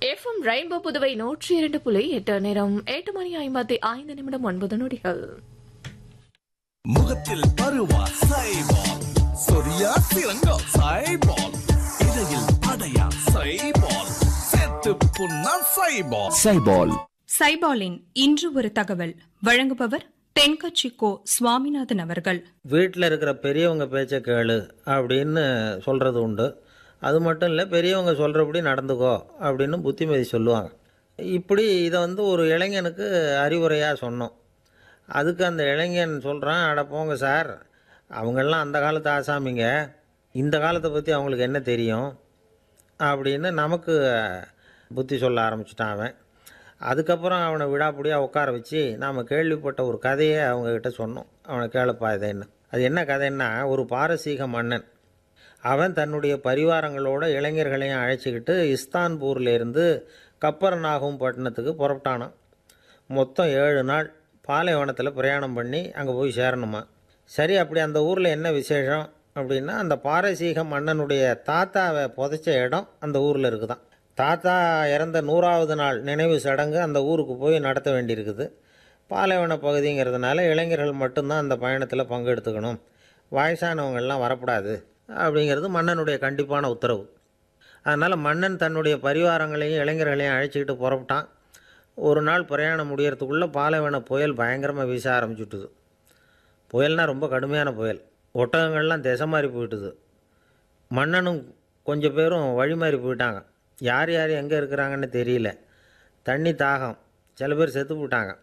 FM rainbow Puduvai நூற்றி இரண்டு புள்ளி எட்டு நேரம் எட்டு மணி ஐம்பத்தி ஐந்து நிமிடம் ஒன்பது நொடிகள் முகத்தில் பருவா சைபால் சொரியா சிறங்கா சைபால் இடையில் அடையா சைபால் செத்து புண்ணா சைபால் சைபால் சைபாலின் இன்று ஒரு தகவல் வழங்குபவர் தென்கட்சி கோ சுவாமிநாதன் அவர்கள் வீட்டில் இருக்கிற பெரியவங்க பேச்சை கேளு அப்படின்னு சொல்கிறது உண்டு அது மட்டும் இல்லை பெரியவங்க சொல்கிறபடி நடந்துக்கோ அப்படின்னு புத்திமதி சொல்லுவாங்க இப்படி இதை வந்து ஒரு இளைஞனுக்கு அறிவுரையாக சொன்னோம் அதுக்கு அந்த இளைஞன் சொல்கிறான் அட போங்க சார் அவங்கெல்லாம் அந்த காலத்து ஆசாமிங்க இந்த காலத்தை பற்றி அவங்களுக்கு என்ன தெரியும் அப்படின்னு நமக்கு புத்தி சொல்ல ஆரம்பிச்சிட்டான் அவன் அதுக்கப்புறம் அவனை விடாப்புடியாக உட்கார வச்சு நாம் கேள்விப்பட்ட ஒரு கதையை அவங்கக்கிட்ட சொன்னோம் அவனை கேளப்பா இது என்ன அது என்ன கதைன்னா ஒரு பாரசீக மன்னன் அவன் தன்னுடைய பரிவாரங்களோட இளைஞர்களையும் அழைச்சிக்கிட்டு இஸ்தான்பூர்லேருந்து கப்பரநாகும் பட்டணத்துக்கு புறப்பட்டானான் மொத்தம் ஏழு நாள் பாலைவனத்தில் பிரயாணம் பண்ணி அங்கே போய் சேரணுமா சரி அப்படி அந்த ஊரில் என்ன விசேஷம் அப்படின்னா அந்த பாரசீக மன்னனுடைய தாத்தாவை புதைச்ச இடம் அந்த ஊரில் இருக்குதான் தாத்தா இறந்த நூறாவது நாள் நினைவு சடங்கு அந்த ஊருக்கு போய் நடத்த வேண்டியிருக்குது பாலைவன பகுதிங்கிறதுனால இளைஞர்கள் மட்டும்தான் அந்த பயணத்தில் பங்கெடுத்துக்கணும் வயசானவங்கள்லாம் வரக்கூடாது அப்படிங்கிறது மன்னனுடைய கண்டிப்பான உத்தரவு அதனால் மன்னன் தன்னுடைய பரிவாரங்களையும் இளைஞர்களையும் அழைச்சிக்கிட்டு புறப்பட்டான் ஒரு நாள் பிரயாணம் முடியறதுக்குள்ளே பாலைவன புயல் பயங்கரமாக வீச ஆரம்பிச்சுட்டுது புயல்னால் ரொம்ப கடுமையான புயல் ஒட்டகங்கள்லாம் திசை மாறி போயிட்டுது மன்னனும் கொஞ்சம் பேரும் வழி மாறி போயிட்டாங்க யார் யார் எங்கே இருக்கிறாங்கன்னு தெரியல தண்ணி தாகம் சில பேர் செத்து போயிட்டாங்க